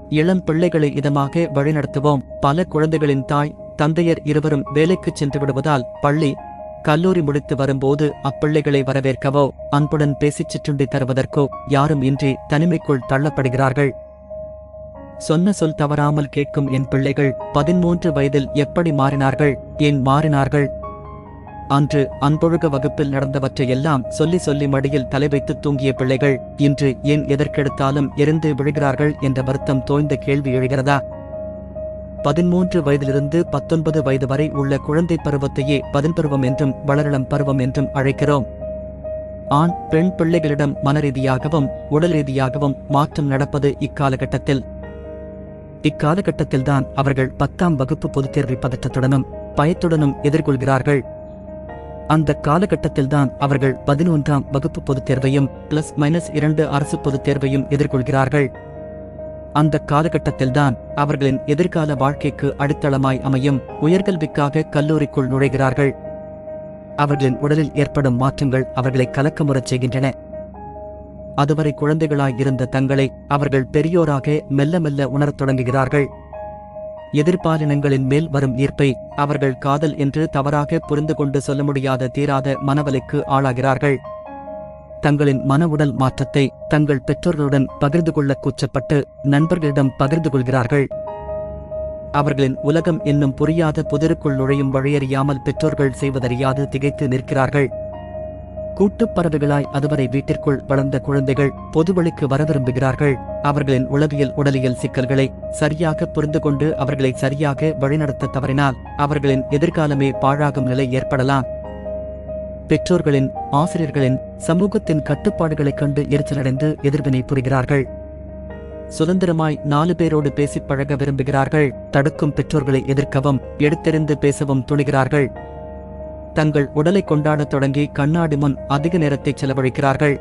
இளம் பிள்ளைகளை இதமாக வழிநடத்துவோம் பல குழந்தைகளின் தாய் தந்தையர் இருவரும் வேலைக்குச் சென்று விடுவதால் பள்ளி கல்லூரி முடித்து வரும்போது அப்பிள்ளைகளை வரவேற்கவோ அன்புடன் பேசிச் சிற்றுண்டி தருவதற்கோ யாரும் இன்றி தனிமைக்குள் தள்ளப்படுகிறார்கள் சொன்ன சொல் தவறாமல் கேட்கும் என் பிள்ளைகள் பதிமூன்று வயதில் எப்படி மாறினார்கள் ஏன் மாறினார்கள் அன்று அன்பொழுக வகுப்பில் நடந்தவற்றை எல்லாம் சொல்லி சொல்லி மடியில் தலை வைத்து தூங்கிய பிள்ளைகள் இன்று ஏன் எதற்கெடுத்தாலும் எரிந்து விழுகிறார்கள் என்ற வருத்தம் தோய்ந்த கேள்வி எழுகிறதா பதிமூன்று வயதிலிருந்து பத்தொன்பது வயது வரை உள்ள குழந்தை பருவத்தையே பதின்பருவம் என்றும் வளரிளம் பருவம் என்றும் அழைக்கிறோம் ஆண் பெண் பிள்ளைகளிடம் மனரீதியாகவும் உடல் ரீதியாகவும் மாற்றம் நடப்பது இக்காலகட்டத்தில் இக்காலகட்டத்தில்தான் அவர்கள் பத்தாம் வகுப்பு பொதுத் தேர்வை பதற்றத்துடனும் பயத்துடனும் எதிர்கொள்கிறார்கள் அந்த காலகட்டத்தில்தான் அவர்கள் பதினொன்றாம் வகுப்பு பொதுத் தேர்வையும் பிளஸ் மைனஸ் இரண்டு அரசு பொதுத் தேர்வையும் எதிர்கொள்கிறார்கள் அந்த காலகட்டத்தில்தான் அவர்களின் எதிர்கால வாழ்க்கைக்கு அடித்தளமாய் அமையும் உயர்கல்விக்காக கல்லூரிக்குள் நுழைகிறார்கள் அவர்களின் உடலில் ஏற்படும் மாற்றங்கள் அவர்களை கலக்கமுறச் செய்கின்றன அதுவரை குழந்தைகளாய் இருந்த தங்களை அவர்கள் பெரியோராக மெல்ல மெல்ல உணரத் தொடங்குகிறார்கள் எதிர்பாலினங்களின் மேல் வரும் ஈர்ப்பை அவர்கள் காதல் என்று தவறாக புரிந்து கொண்டு சொல்ல முடியாத தீராத மனவலைக்கு ஆளாகிறார்கள் தங்களின் மன உடல் மாற்றத்தை தங்கள் பெற்றோர்களுடன் பகிர்ந்து கொள்ள கூச்சப்பட்டு நண்பர்களிடம் பகிர்ந்து கொள்கிறார்கள் அவர்களின் உலகம் என்னும் புரியாத புதிருக்குள் நுழையும் வழியறியாமல் பெற்றோர்கள் செய்வதறியாது திகைத்து நிற்கிறார்கள் கூட்டுப் பறவைகளாய் அதுவரை வீட்டிற்குள் வளர்ந்த குழந்தைகள் பொதுவழிக்கு வர விரும்புகிறார்கள் அவர்களின் உளவியல் உடலியல் சிக்கல்களை சரியாக புரிந்து கொண்டு அவர்களை சரியாக வழிநடத்த தவறினால் அவர்களின் எதிர்காலமே பாழாகும் நிலை ஏற்படலாம் பெற்றோர்களின் ஆசிரியர்களின் சமூகத்தின் கட்டுப்பாடுகளைக் கண்டு எரிச்சலடைந்து எதிர்வினை புரிகிறார்கள் சுதந்திரமாய் நாலு பேரோடு பேசிப் பழக விரும்புகிறார்கள் தடுக்கும் பெற்றோர்களை எதிர்க்கவும் எடுத்தெறிந்து பேசவும் துணிகிறார்கள் தங்கள் உடலை கொண்டாடத் தொடங்கி கண்ணாடி முன் அதிக நேரத்தை செலவழிக்கிறார்கள்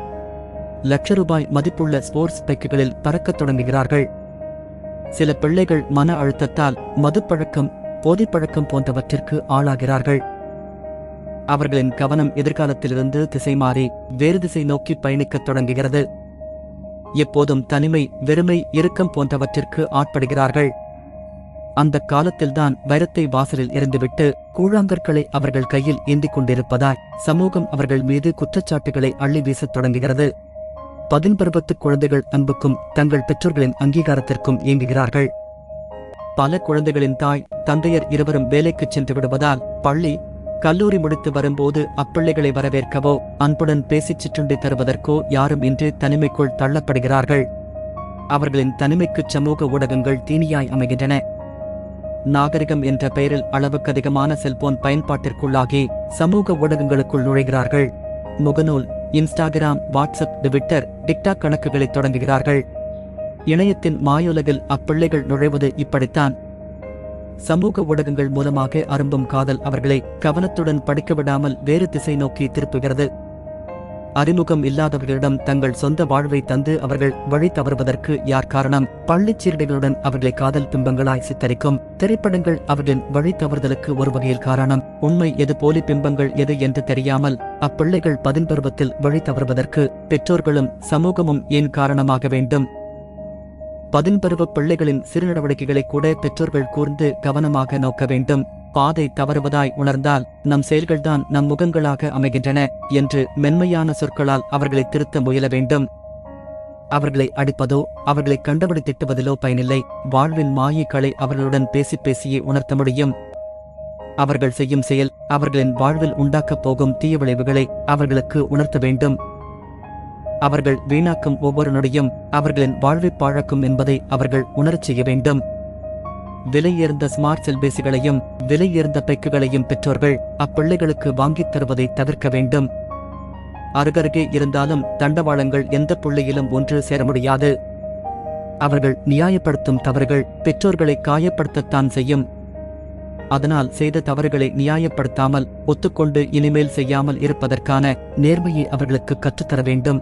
லட்ச ரூபாய் மதிப்புள்ள ஸ்போர்ட்ஸ் பைக்குகளில் பறக்கத் தொடங்குகிறார்கள் சில பிள்ளைகள் மன அழுத்தத்தால் மதுப்பழக்கம் போதைப்பழக்கம் போன்றவற்றிற்கு ஆளாகிறார்கள் அவர்களின் கவனம் எதிர்காலத்திலிருந்து திசை மாறி வேறு திசை நோக்கி பயணிக்கத் தொடங்குகிறது எப்போதும் தனிமை வெறுமை இறுக்கம் போன்றவற்றிற்கு ஆட்படுகிறார்கள் அந்த காலத்தில்தான் வைரத்தை வாசலில் எறிந்துவிட்டு கூழாங்கற்களை அவர்கள் கையில் ஏந்திக் கொண்டிருப்பதாய் சமூகம் அவர்கள் மீது குற்றச்சாட்டுகளை அள்ளி வீசத் தொடங்குகிறது பதின்பருவத்து குழந்தைகள் அன்புக்கும் தங்கள் பெற்றோர்களின் அங்கீகாரத்திற்கும் இயங்குகிறார்கள் பல குழந்தைகளின் தாய் தந்தையர் இருவரும் வேலைக்குச் சென்று விடுவதால் பள்ளி கல்லூரி முடித்து வரும்போது அப்பிள்ளைகளை வரவேற்கவோ அன்புடன் பேசிச் சிற்றுண்டி தருவதற்கோ யாரும் இன்று தனிமைக்குள் தள்ளப்படுகிறார்கள் அவர்களின் தனிமைக்குச் சமூக ஊடகங்கள் தீனியாய் அமைகின்றன நாகரிகம் என்ற பெயரில் அளவுக்கு அதிகமான செல்போன் பயன்பாட்டிற்குள்ளாகி சமூக ஊடகங்களுக்குள் நுழைகிறார்கள் முகநூல் இன்ஸ்டாகிராம் வாட்ஸ்அப் ட்விட்டர் டிக்டாக் கணக்குகளை தொடங்குகிறார்கள் இணையத்தின் மாயுலகில் அப்பிள்ளைகள் நுழைவது இப்படித்தான் சமூக ஊடகங்கள் மூலமாக அரும்பும் காதல் அவர்களை கவனத்துடன் படிக்க விடாமல் வேறு திசை நோக்கி திருப்புகிறது அறிமுகம் இல்லாதவர்களிடம் தங்கள் சொந்த வாழ்வை தந்து அவர்கள் வழி தவறுவதற்கு யார் காரணம் பள்ளிச் சீருடைகளுடன் அவர்களை காதல் பிம்பங்களாய் சித்தரிக்கும் திரைப்படங்கள் அவர்களின் வழி தவறுதலுக்கு ஒரு வகையில் காரணம் உண்மை எது போலி பிம்பங்கள் எது என்று தெரியாமல் அப்பிள்ளைகள் பதின்பருவத்தில் வழி தவறுவதற்கு பெற்றோர்களும் சமூகமும் ஏன் காரணமாக வேண்டும் பதின்பருவ பிள்ளைகளின் சிறு நடவடிக்கைகளை கூட பெற்றோர்கள் கூர்ந்து கவனமாக நோக்க வேண்டும் பாதை தவறுவதாய் உணர்ந்தால் நம் செயல்கள்தான் நம் முகங்களாக அமைகின்றன என்று மென்மையான சொற்களால் அவர்களை திருத்த முயல வேண்டும் அவர்களை அடிப்பதோ அவர்களை கண்டபடி திட்டுவதிலோ பயனில்லை வாழ்வின் மாயிக்களை அவர்களுடன் பேசி பேசியே உணர்த்த முடியும் அவர்கள் செய்யும் செயல் அவர்களின் வாழ்வில் உண்டாக்கப் போகும் தீய விளைவுகளை அவர்களுக்கு உணர்த்த வேண்டும் அவர்கள் வீணாக்கும் ஒவ்வொரு நொடியும் அவர்களின் வாழ்வைப் பாழாக்கும் என்பதை அவர்கள் உணரச் செய்ய வேண்டும் விலையுயர்ந்த ஸ்மார்ட் செல்பேசிகளையும் விலையுயர்ந்த பைக்குகளையும் பெற்றோர்கள் அப்பிள்ளைகளுக்கு வாங்கித் தருவதை தவிர்க்க வேண்டும் அருகருகே இருந்தாலும் தண்டவாளங்கள் எந்த புள்ளியிலும் ஒன்று சேர முடியாது அவர்கள் நியாயப்படுத்தும் தவறுகள் பெற்றோர்களை காயப்படுத்தத்தான் செய்யும் அதனால் செய்த தவறுகளை நியாயப்படுத்தாமல் ஒத்துக்கொண்டு இனிமேல் செய்யாமல் இருப்பதற்கான நேர்மையை அவர்களுக்கு கற்றுத்தர வேண்டும்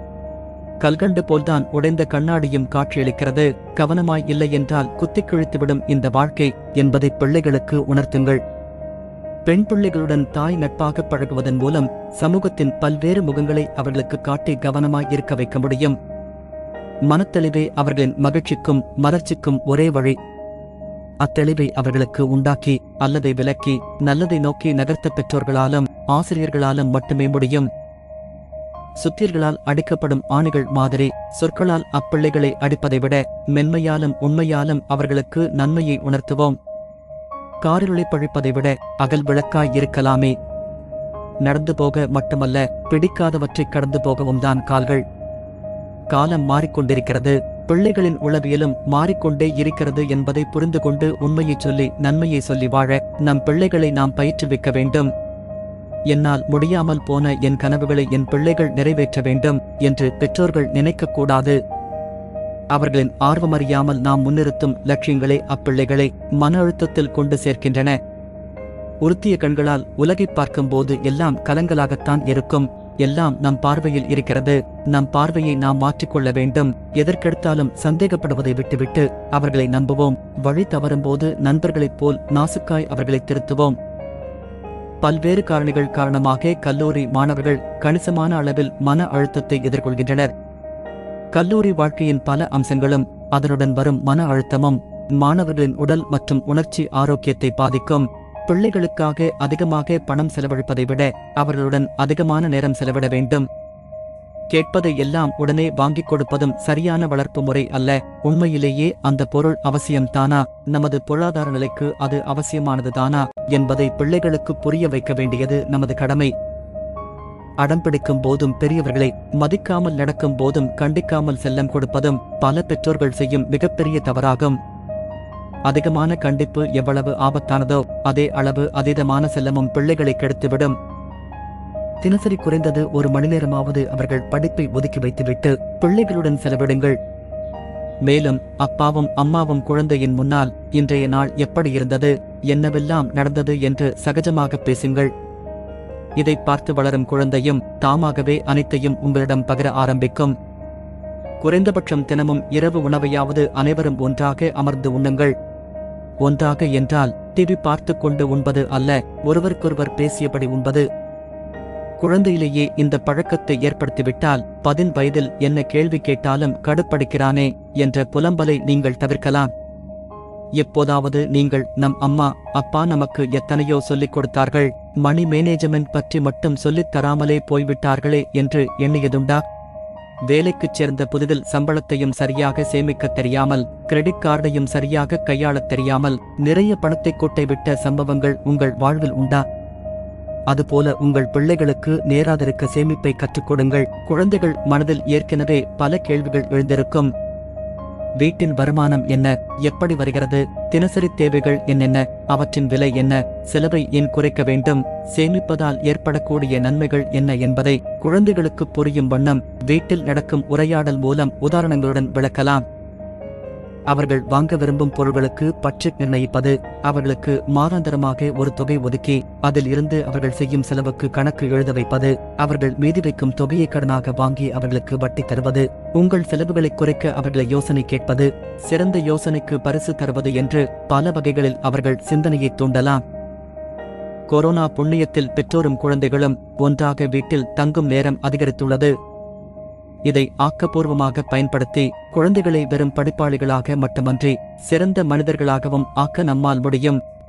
கல்கண்டு போல்தான் உடைந்த கண்ணாடியும் காட்சியளிக்கிறது கவனமாய் இல்லை என்றால் குத்திக் கிழித்துவிடும் இந்த வாழ்க்கை என்பதை பிள்ளைகளுக்கு உணர்த்துங்கள் பெண் பிள்ளைகளுடன் தாய் நட்பாக பழகுவதன் மூலம் சமூகத்தின் பல்வேறு முகங்களை அவர்களுக்கு காட்டி கவனமாய் இருக்க வைக்க முடியும் மனத்தெளிவே அவர்களின் மகிழ்ச்சிக்கும் மலர்ச்சிக்கும் ஒரே வழி அத்தெளிவை அவர்களுக்கு உண்டாக்கி அல்லதை விலக்கி நல்லதை நோக்கி நகர்த்த பெற்றோர்களாலும் ஆசிரியர்களாலும் மட்டுமே முடியும் சுத்தியர்களால் அடிக்கப்படும் ஆணிகள் மாதிரி சொற்களால் அப்பிள்ளைகளை அடிப்பதை விட மென்மையாலும் உண்மையாலும் அவர்களுக்கு நன்மையை உணர்த்துவோம் காரிருளை பழிப்பதை விட அகல் விளக்காய் இருக்கலாமே நடந்து போக மட்டுமல்ல பிடிக்காதவற்றை கடந்து போகவும் தான் கால்கள் காலம் மாறிக்கொண்டிருக்கிறது பிள்ளைகளின் உளவியலும் மாறிக்கொண்டே இருக்கிறது என்பதை புரிந்து கொண்டு உண்மையைச் சொல்லி நன்மையை சொல்லி வாழ நம் பிள்ளைகளை நாம் பயிற்றுவிக்க வேண்டும் என்னால் முடியாமல் போன என் கனவுகளை என் பிள்ளைகள் நிறைவேற்ற வேண்டும் என்று பெற்றோர்கள் நினைக்கக்கூடாது அவர்களின் ஆர்வமறியாமல் நாம் முன்னிறுத்தும் லட்சியங்களே அப்பிள்ளைகளை மன அழுத்தத்தில் கொண்டு சேர்க்கின்றன உறுத்திய கண்களால் உலகை பார்க்கும்போது எல்லாம் கலங்கலாகத்தான் இருக்கும் எல்லாம் நம் பார்வையில் இருக்கிறது நம் பார்வையை நாம் மாற்றிக்கொள்ள வேண்டும் எதற்கெடுத்தாலும் சந்தேகப்படுவதை விட்டுவிட்டு அவர்களை நம்புவோம் வழி தவறும்போது நண்பர்களைப் போல் நாசுக்காய் அவர்களை திருத்துவோம் பல்வேறு காரணிகள் காரணமாக கல்லூரி மாணவர்கள் கணிசமான அளவில் மன அழுத்தத்தை எதிர்கொள்கின்றனர் கல்லூரி வாழ்க்கையின் பல அம்சங்களும் அதனுடன் வரும் மன அழுத்தமும் மாணவர்களின் உடல் மற்றும் உணர்ச்சி ஆரோக்கியத்தை பாதிக்கும் பிள்ளைகளுக்காக அதிகமாக பணம் செலவழிப்பதை விட அவர்களுடன் அதிகமான நேரம் செலவிட வேண்டும் கேட்பதை எல்லாம் உடனே வாங்கிக் கொடுப்பதும் சரியான வளர்ப்பு முறை அல்ல உண்மையிலேயே அந்த பொருள் அவசியம்தானா நமது பொருளாதார நிலைக்கு அது அவசியமானதுதானா என்பதை பிள்ளைகளுக்கு புரிய வைக்க வேண்டியது நமது கடமை அடம்பிடிக்கும் போதும் பெரியவர்களை மதிக்காமல் நடக்கும் போதும் கண்டிக்காமல் செல்லம் கொடுப்பதும் பல பெற்றோர்கள் செய்யும் மிகப்பெரிய தவறாகும் அதிகமான கண்டிப்பு எவ்வளவு ஆபத்தானதோ அதே அளவு அதீதமான செல்லமும் பிள்ளைகளை கெடுத்துவிடும் தினசரி குறைந்தது ஒரு மணி நேரமாவது அவர்கள் படிப்பை ஒதுக்கி வைத்துவிட்டு பிள்ளைகளுடன் செலவிடுங்கள் மேலும் அப்பாவும் அம்மாவும் குழந்தையின் முன்னால் இன்றைய நாள் எப்படி இருந்தது என்னவெல்லாம் நடந்தது என்று சகஜமாக பேசுங்கள் இதை பார்த்து வளரும் குழந்தையும் தாமாகவே அனைத்தையும் உங்களிடம் பகிர ஆரம்பிக்கும் குறைந்தபட்சம் தினமும் இரவு உணவையாவது அனைவரும் ஒன்றாக அமர்ந்து உண்ணுங்கள் ஒன்றாக என்றால் டிவி பார்த்து கொண்டு உண்பது அல்ல ஒருவருக்கொருவர் பேசியபடி உண்பது குழந்தையிலேயே இந்த பழக்கத்தை ஏற்படுத்திவிட்டால் பதின் வயதில் என்ன கேள்வி கேட்டாலும் கடுப்படிக்கிறானே என்ற புலம்பலை நீங்கள் தவிர்க்கலாம் எப்போதாவது நீங்கள் நம் அம்மா அப்பா நமக்கு எத்தனையோ சொல்லிக் கொடுத்தார்கள் மணி மேனேஜ்மெண்ட் பற்றி மட்டும் சொல்லித் தராமலே போய்விட்டார்களே என்று எண்ணியதுண்டா வேலைக்குச் சேர்ந்த புதிதில் சம்பளத்தையும் சரியாக சேமிக்கத் தெரியாமல் கிரெடிட் கார்டையும் சரியாக கையாளத் தெரியாமல் நிறைய பணத்தை கொட்டை விட்ட சம்பவங்கள் உங்கள் வாழ்வில் உண்டா அதுபோல உங்கள் பிள்ளைகளுக்கு நேராதிருக்க சேமிப்பை கற்றுக் கொடுங்கள் குழந்தைகள் மனதில் ஏற்கனவே பல கேள்விகள் எழுந்திருக்கும் வீட்டின் வருமானம் என்ன எப்படி வருகிறது தினசரி தேவைகள் என்னென்ன அவற்றின் விலை என்ன செலவை ஏன் குறைக்க வேண்டும் சேமிப்பதால் ஏற்படக்கூடிய நன்மைகள் என்ன என்பதை குழந்தைகளுக்கு புரியும் வண்ணம் வீட்டில் நடக்கும் உரையாடல் மூலம் உதாரணங்களுடன் விளக்கலாம் அவர்கள் வாங்க விரும்பும் பொருள்களுக்கு பட்ஜெட் நிர்ணயிப்பது அவர்களுக்கு மாதாந்தரமாக ஒரு தொகை ஒதுக்கி அதில் இருந்து அவர்கள் செய்யும் செலவுக்கு கணக்கு எழுத வைப்பது அவர்கள் மீதி வைக்கும் தொகையை கடனாக வாங்கி அவர்களுக்கு வட்டி தருவது உங்கள் செலவுகளை குறைக்க அவர்களை யோசனை கேட்பது சிறந்த யோசனைக்கு பரிசு தருவது என்று பல வகைகளில் அவர்கள் சிந்தனையை தூண்டலாம் கொரோனா புண்ணியத்தில் பெற்றோரும் குழந்தைகளும் ஒன்றாக வீட்டில் தங்கும் நேரம் அதிகரித்துள்ளது இதை ஆக்கப்பூர்வமாக பயன்படுத்தி குழந்தைகளை வெறும் படிப்பாளிகளாக மட்டுமன்றி சிறந்த மனிதர்களாகவும் ஆக்க நம்மால் முடியும்